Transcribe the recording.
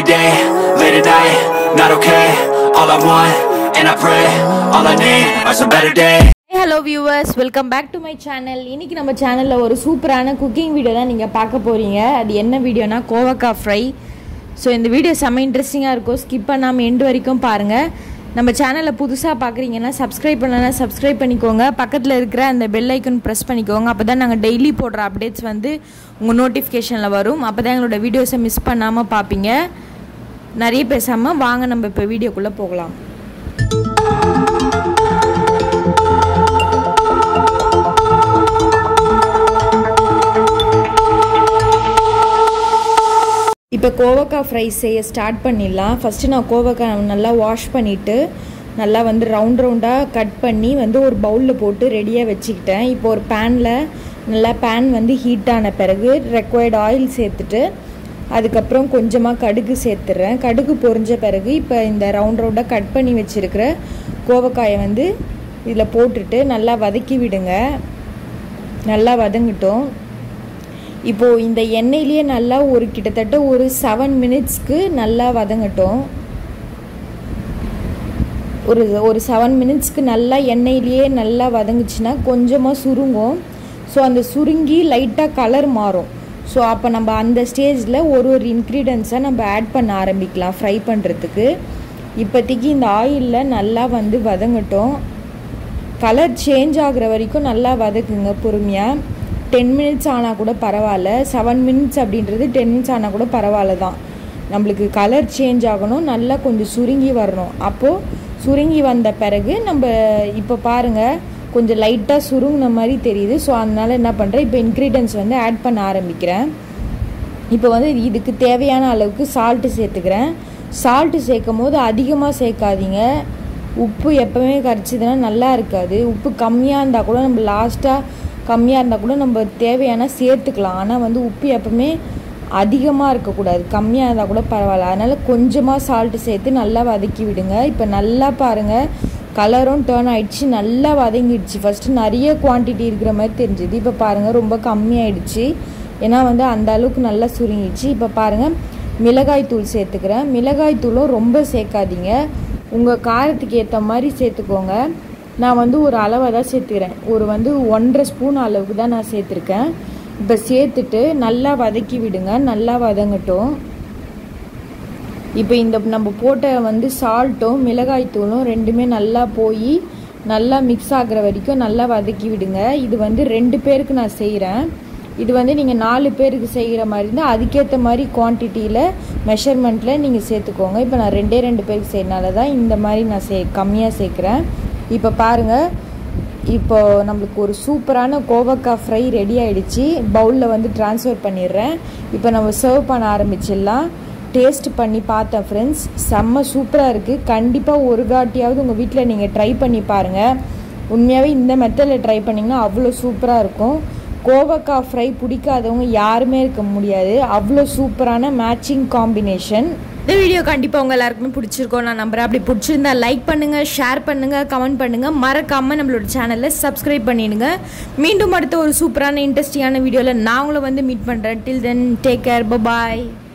day, late at night, not okay All I want, and I pray, all I need are some better days hello viewers welcome back to my channel இன்னைக்கு நம்ம சேனலில் ஒரு சூப்பரான cooking video தான் நீங்கள் பார்க்க போகிறீங்க அது என்ன வீடியோனா கோவக்காய் ஃப்ரை ஸோ இந்த வீடியோ செம்ம இன்ட்ரெஸ்டிங்காக இருக்கும் ஸ்கிப் பண்ணாமல் எண்டு வரைக்கும் பாருங்கள் நம்ம சேனலை புதுசாக பார்க்குறீங்கன்னா சப்ஸ்கிரைப் பண்ணலன்னா சப்ஸ்கிரைப் பண்ணிக்கோங்க பக்கத்தில் இருக்கிற அந்த பெல் ஐக்கன் ப்ரெஸ் பண்ணிக்கோங்க அப்போ தான் நாங்கள் டெய்லி போடுற அப்டேட்ஸ் வந்து உங்கள் நோட்டிஃபிகேஷனில் வரும் அப்போ தான் எங்களோட வீடியோஸை மிஸ் பண்ணாமல் பார்ப்பீங்க நிறைய பேசாமல் வாங்க நம்ம இப்போ வீடியோக்குள்ளே போகலாம் இப்போ கோவக்காய் ஃப்ரை செய்ய ஸ்டார்ட் பண்ணிடலாம் ஃபஸ்ட்டு நான் கோவக்காய் நல்லா வாஷ் பண்ணிவிட்டு நல்லா வந்து ரவுண்ட் ரவுண்டாக கட் பண்ணி வந்து ஒரு பவுலில் போட்டு ரெடியாக வச்சுக்கிட்டேன் இப்போ ஒரு பேனில் நல்லா பேன் வந்து ஹீட் ஆன பிறகு ரெக்வயர்ட் ஆயில் சேர்த்துட்டு அதுக்கப்புறம் கொஞ்சமாக கடுகு சேர்த்துட்றேன் கடுகு பொரிஞ்ச பிறகு இப்போ இந்த ரவுண்ட் ரவுண்டாக கட் பண்ணி வச்சுருக்கிற கோவக்காயை வந்து இதில் போட்டுட்டு நல்லா வதக்கி விடுங்க நல்லா வதங்கட்டும் இப்போது இந்த எண்ணெயிலேயே நல்லா ஒரு கிட்டத்தட்ட ஒரு செவன் மினிட்ஸ்க்கு நல்லா வதங்கட்டும் ஒரு ஒரு செவன் மினிட்ஸ்க்கு நல்லா எண்ணெயிலேயே நல்லா வதங்குச்சுன்னா கொஞ்சமாக சுருங்கும் ஸோ அந்த சுருங்கி லைட்டாக கலர் மாறும் ஸோ அப்போ நம்ம அந்த ஸ்டேஜில் ஒரு ஒரு இன்க்ரீடியன்ஸை நம்ம ஆட் பண்ண ஆரம்பிக்கலாம் ஃப்ரை பண்ணுறதுக்கு இப்போதைக்கு இந்த ஆயிலில் நல்லா வந்து வதங்கட்டும் கலர் சேஞ்ச் ஆகுற வரைக்கும் நல்லா வதக்குங்க பொறுமையாக டென் மினிட்ஸ் ஆனால் கூட பரவாயில்ல செவன் மினிட்ஸ் அப்படின்றது டென் மினிட்ஸ் ஆனால் கூட பரவாயில்ல தான் நம்மளுக்கு கலர் சேஞ்ச் ஆகணும் நல்லா கொஞ்சம் சுருங்கி வரணும் அப்போது சுருங்கி வந்த பிறகு நம்ம இப்போ பாருங்கள் கொஞ்சம் லைட்டாக சுருங்கின மாதிரி தெரியுது ஸோ அதனால் என்ன பண்ணுறேன் இப்போ இன்க்ரீடியன்ஸ் வந்து ஆட் பண்ண ஆரம்பிக்கிறேன் இப்போ வந்து இதுக்கு தேவையான அளவுக்கு சால்ட்டு சேர்த்துக்கிறேன் சால்ட்டு சேர்க்கும் போது அதிகமாக சேர்க்காதீங்க உப்பு எப்போவுமே கரைச்சிதுன்னா நல்லா இருக்காது உப்பு கம்மியாக இருந்தால் கூட நம்ம லாஸ்ட்டாக கம்மியாக இருந்தால் கூட நம்ம தேவையான சேர்த்துக்கலாம் ஆனால் வந்து உப்பு எப்பவுமே அதிகமாக இருக்கக்கூடாது கம்மியாக இருந்தால் கூட பரவாயில்ல அதனால் கொஞ்சமாக சால்ட்டு சேர்த்து நல்லா வதக்கி விடுங்க இப்போ நல்லா பாருங்கள் கலரும் டேர்ன் ஆகிடுச்சு நல்லா வதங்கிடுச்சு ஃபஸ்ட்டு நிறைய குவான்டிட்டி இருக்கிற மாதிரி தெரிஞ்சுது இப்போ பாருங்கள் ரொம்ப கம்மியாயிடுச்சு ஏன்னா வந்து அந்த அளவுக்கு நல்லா சுருங்கிடுச்சு இப்போ பாருங்கள் மிளகாய் தூள் சேர்த்துக்கிறேன் மிளகாய் தூளும் ரொம்ப சேர்க்காதீங்க உங்கள் காரத்துக்கு ஏற்ற மாதிரி சேர்த்துக்கோங்க நான் வந்து ஒரு அளவை தான் சேர்த்துக்கிறேன் ஒரு வந்து ஒன்றரை ஸ்பூன் அளவுக்கு தான் நான் சேர்த்துருக்கேன் இப்போ சேர்த்துட்டு நல்லா வதக்கி விடுங்க நல்லா வதங்கட்டும் இப்போ இந்த நம்ம போட்ட வந்து சால்ட்டும் மிளகாய் தூளும் ரெண்டுமே நல்லா போய் நல்லா மிக்ஸ் ஆகிற வரைக்கும் நல்லா வதக்கி விடுங்க இது வந்து ரெண்டு பேருக்கு நான் செய்கிறேன் இது வந்து நீங்கள் நாலு பேருக்கு செய்கிற மாதிரி இருந்தால் அதுக்கேற்ற மாதிரி குவான்டிட்டியில் மெஷர்மெண்ட்டில் நீங்கள் சேர்த்துக்கோங்க இப்போ நான் ரெண்டே ரெண்டு பேருக்கு செய்யறனால தான் இந்த மாதிரி நான் சே கம்மியாக சேர்க்குறேன் இப்போ பாருங்கள் இப்போ நம்மளுக்கு ஒரு சூப்பரான கோவக்காய் ஃப்ரை ரெடி ஆகிடுச்சு பவுலில் வந்து ட்ரான்ஸ்ஃபர் பண்ணிடுறேன் இப்போ நம்ம சர்வ் பண்ண ஆரம்பிச்சிடலாம் டேஸ்ட் பண்ணி பார்த்தேன் ஃப்ரெண்ட்ஸ் செம்ம சூப்பராக இருக்குது கண்டிப்பாக ஒரு காட்டியாவது உங்கள் வீட்டில் நீங்கள் ட்ரை பண்ணி பாருங்கள் உண்மையாகவே இந்த மெத்தடில் ட்ரை பண்ணிங்கன்னா அவ்வளோ சூப்பராக இருக்கும் கோவக்காய் ஃப்ரை பிடிக்காதவங்க யாருமே இருக்க முடியாது அவ்வளோ சூப்பரான மேட்சிங் காம்பினேஷன் இந்த வீடியோ கண்டிப்பாக உங்கள் எல்லாருக்குமே பிடிச்சிருக்கோம் நான் நம்புறேன் அப்படி பிடிச்சிருந்தா லைக் பண்ணுங்கள் ஷேர் பண்ணுங்கள் கமெண்ட் பண்ணுங்கள் மறக்காமல் நம்மளோட சேனலில் சப்ஸ்கிரைப் பண்ணிடுங்க மீண்டும் அடுத்த ஒரு சூப்பரான இன்ட்ரெஸ்டிங்கான வீடியோவில் நான் உங்களை வந்து மீட் பண்ணுறேன் டில் தென் டேக் கேர் பாய்